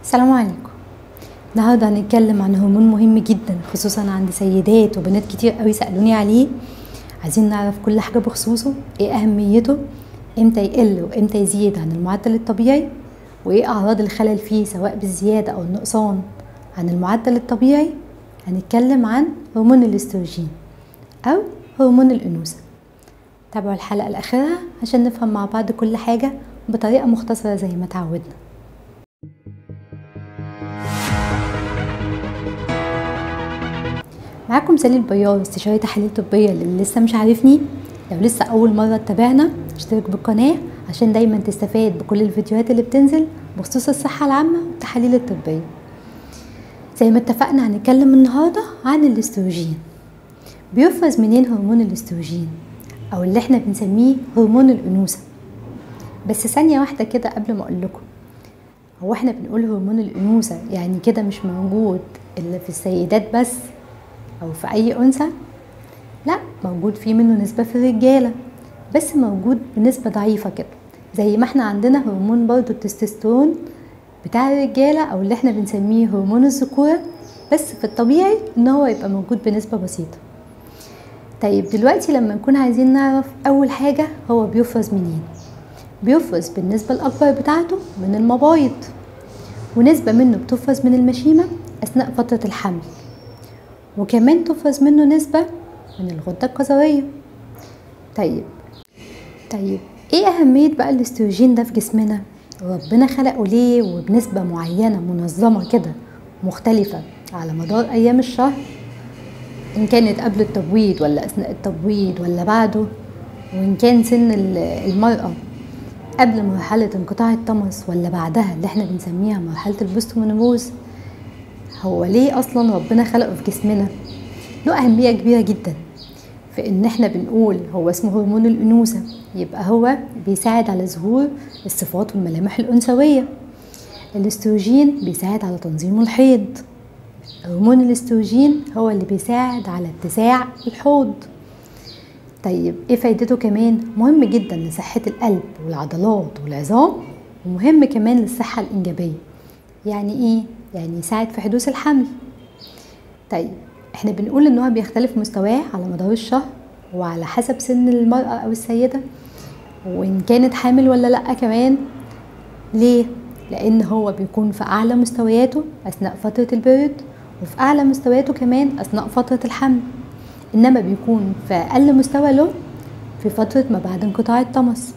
السلام عليكم النهارده هنتكلم عن هرمون مهم جدا خصوصا عند سيدات وبنات كتير قوي سالوني عليه عايزين نعرف كل حاجه بخصوصه ايه اهميته امتى يقل وامتى يزيد عن المعدل الطبيعي وايه اعراض الخلل فيه سواء بالزياده او النقصان عن المعدل الطبيعي هنتكلم عن هرمون الاستروجين او هرمون الانوثه تابعوا الحلقه لاخرها عشان نفهم مع بعض كل حاجه بطريقه مختصره زي ما تعودنا معاكم سالي البيار استشاري تحاليل طبية اللي لسه مش عارفني لو لسه أول مرة تتابعنا اشترك بالقناة عشان دايما تستفاد بكل الفيديوهات اللي بتنزل بخصوص الصحة العامة والتحاليل الطبية زي ما اتفقنا هنتكلم النهاردة عن الاستروجين بيفرز منين هرمون الاستروجين أو اللي احنا بنسميه هرمون الأنوثة بس ثانية واحدة كده قبل ما أقول لكم هو احنا بنقول هرمون الأنوثة يعني كده مش موجود إلا في السيدات بس او في اي انثى لا موجود فيه منه نسبه في الرجاله بس موجود بنسبه ضعيفه كده زي ما احنا عندنا هرمون برضو التستوستيرون بتاع الرجاله او اللي احنا بنسميه هرمون الذكوره بس في الطبيعي ان هو يبقى موجود بنسبه بسيطه طيب دلوقتي لما نكون عايزين نعرف اول حاجه هو بيفرز منين بيفرز بالنسبه الاكبر بتاعته من المبايض ونسبه منه بتفرز من المشيمه اثناء فتره الحمل وكمان تفرز منه نسبة من الغدة الكظرية طيب طيب ايه أهمية بقى الاستروجين ده في جسمنا ربنا خلقه ليه وبنسبة معينة منظمة كده مختلفة على مدار أيام الشهر إن كانت قبل التبويض ولا أثناء التبويض ولا بعده وإن كان سن المرأة قبل مرحلة انقطاع الطمس ولا بعدها اللي احنا بنسميها مرحلة البوستومينوبوز هو ليه اصلا ربنا خلقه في جسمنا له اهميه كبيره جدا في ان احنا بنقول هو اسمه هرمون الانوثه يبقى هو بيساعد على ظهور الصفات والملامح الانثويه الاستروجين بيساعد على تنظيم الحيض هرمون الاستروجين هو اللي بيساعد على اتساع الحوض طيب ايه فايدته كمان مهم جدا لصحه القلب والعضلات والعظام ومهم كمان للصحه الانجابيه يعني ايه يعني يساعد في حدوث الحمل طيب احنا بنقول ان هو بيختلف مستواه على مدار الشهر وعلى حسب سن المرأة او السيدة وان كانت حامل ولا لا كمان ليه لان هو بيكون في اعلى مستوياته اثناء فترة البرد وفي اعلى مستوياته كمان اثناء فترة الحمل انما بيكون في اقل مستوى له في فترة ما بعد انقطاع الطمس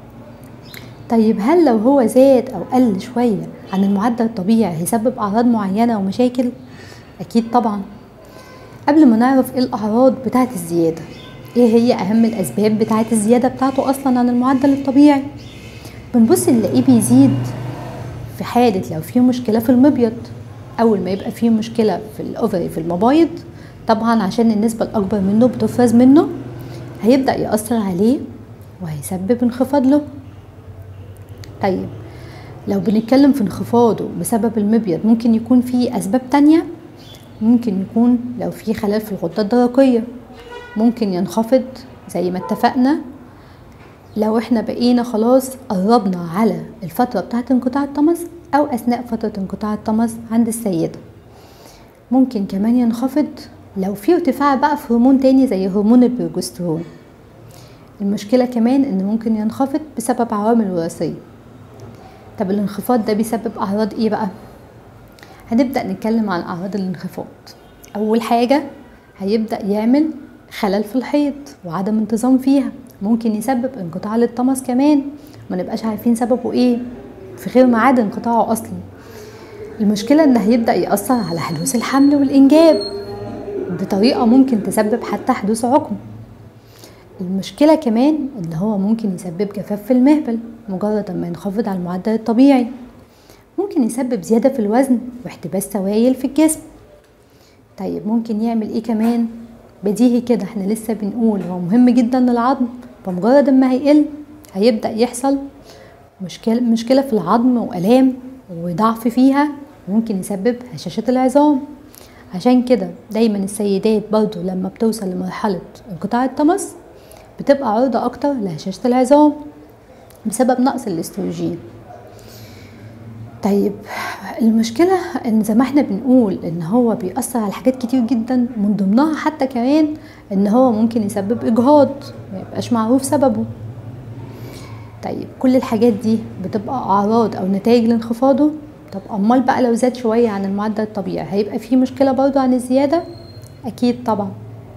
طيب هل لو هو زاد او قل شويه عن المعدل الطبيعي هيسبب اعراض معينه ومشاكل اكيد طبعا قبل ما نعرف ايه الاعراض بتاعه الزياده ايه هي اهم الاسباب بتاعه الزياده بتاعته اصلا عن المعدل الطبيعي بنبص نلاقيه بيزيد في حاله لو في مشكله في المبيض اول ما يبقى فيه مشكله في الاوفري في المبايض طبعا عشان النسبه الاكبر منه بتفرز منه هيبدا ياثر عليه وهيسبب انخفاض له طيب لو بنتكلم في انخفاضه بسبب المبيض ممكن يكون في اسباب تانية ممكن يكون لو في خلل في الغدة الدرقية ممكن ينخفض زي ما اتفقنا لو احنا بقينا خلاص قربنا على الفترة بتاعة انقطاع الطمس او اثناء فترة انقطاع الطمس عند السيدة ممكن كمان ينخفض لو في ارتفاع بقى في هرمون تاني زي هرمون البروجسترون المشكلة كمان ان ممكن ينخفض بسبب عوامل وراثية طب الانخفاض ده بيسبب اعراض ايه بقى هنبدا نتكلم عن اعراض الانخفاض اول حاجه هيبدا يعمل خلل في الحيض وعدم انتظام فيها ممكن يسبب انقطاع للطمس كمان ما نبقاش عارفين سببه ايه في غير ميعاد انقطاعه اصلا المشكله ان هيبدا ياثر على حدوث الحمل والانجاب بطريقه ممكن تسبب حتى حدوث عقم المشكلة كمان ان هو ممكن يسبب جفاف في المهبل مجرد ما ينخفض على المعدل الطبيعي ممكن يسبب زيادة في الوزن واحتباس سوائل في الجسم طيب ممكن يعمل ايه كمان بديهي كده احنا لسه بنقول هو مهم جدا للعظم فمجرد ما هيقل هيبدأ يحصل مشكلة, مشكلة في العظم وألام وضعف فيها ممكن يسبب هشاشة العظام عشان كده دايما السيدات برضو لما بتوصل لمرحلة انقطاع الطمس بتبقى عرضة أكتر لهشاشة العظام بسبب نقص الاستروجين طيب المشكلة ان زي ما احنا بنقول ان هو بيأثر على حاجات كتير جدا من ضمنها حتى كمان ان هو ممكن يسبب اجهاض ما يبقاش معروف سببه طيب كل الحاجات دي بتبقى اعراض او نتائج لانخفاضه طب امال بقى لو زاد شوية عن المعدل الطبيعي هيبقى في مشكلة برضو عن الزيادة اكيد طبعا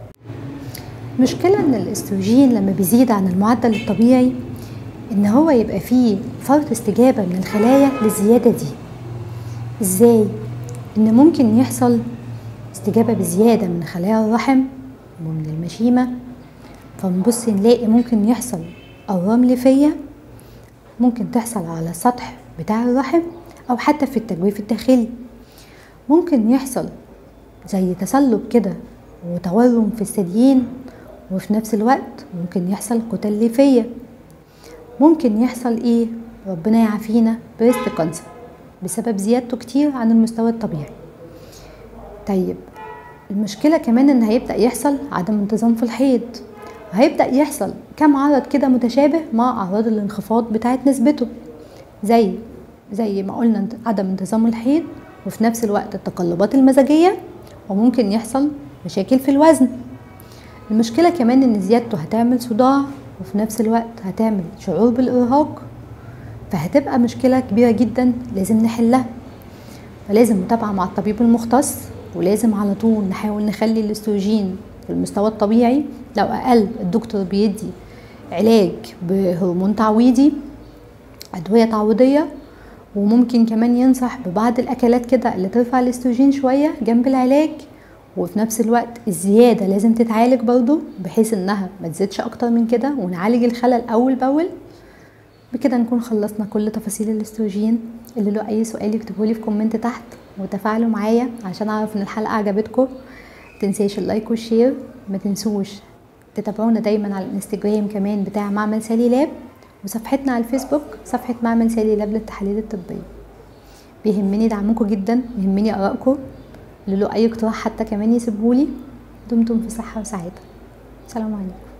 مشكلة ان الاستروجين لما بيزيد عن المعدل الطبيعي ان هو يبقى فيه فرط استجابة من الخلايا للزيادة دي ازاي ان ممكن يحصل استجابة بزيادة من خلايا الرحم ومن المشيمة فنبص نلاقي ممكن يحصل أورام ليفية ممكن تحصل على السطح بتاع الرحم أو حتى في التجويف الداخلي ممكن يحصل زي تسلب كده وتورم في الثديين وفي نفس الوقت ممكن يحصل كتل ليفية ممكن يحصل ايه ربنا يعافينا بريست كانسر بسبب زيادته كتير عن المستوى الطبيعي طيب المشكلة كمان ان هيبدأ يحصل عدم انتظام في الحيض وهيبدأ يحصل كم عرض كده متشابه مع أعراض الانخفاض بتاعت نسبته زي زي ما قلنا عدم انتظام الحيض وفي نفس الوقت التقلبات المزاجية وممكن يحصل مشاكل في الوزن المشكلة كمان ان زيادته هتعمل صداع وفي نفس الوقت هتعمل شعور بالإرهاق فهتبقى مشكلة كبيرة جدا لازم نحلها فلازم متابعة مع الطبيب المختص ولازم على طول نحاول نخلي الاستروجين في المستوى الطبيعي لو أقل الدكتور بيدي علاج بهرمون تعويضي أدوية تعويضية وممكن كمان ينصح ببعض الأكلات كده اللي ترفع الاستروجين شوية جنب العلاج وفي نفس الوقت الزيادة لازم تتعالج برضو بحيث انها ما تزيدش اكتر من كده ونعالج الخلل اول باول بكده نكون خلصنا كل تفاصيل الاستروجين اللي له اي سؤال يكتبه لي في كومنت تحت وتفاعلوا معايا عشان اعرف ان الحلقة عجبتكم تنسيش اللايك والشير ما تنسوش تتابعونا دايما على الانستجرام كمان بتاع معمل سالي لاب وصفحتنا على الفيسبوك صفحة معمل سالي لاب للتحاليل الطبية بيهمني دعمكم جدا يهمني ارائكم اللي له اي اقتراح حتى كمان يسيبهولي دمتم في صحة وسعادة سلام عليكم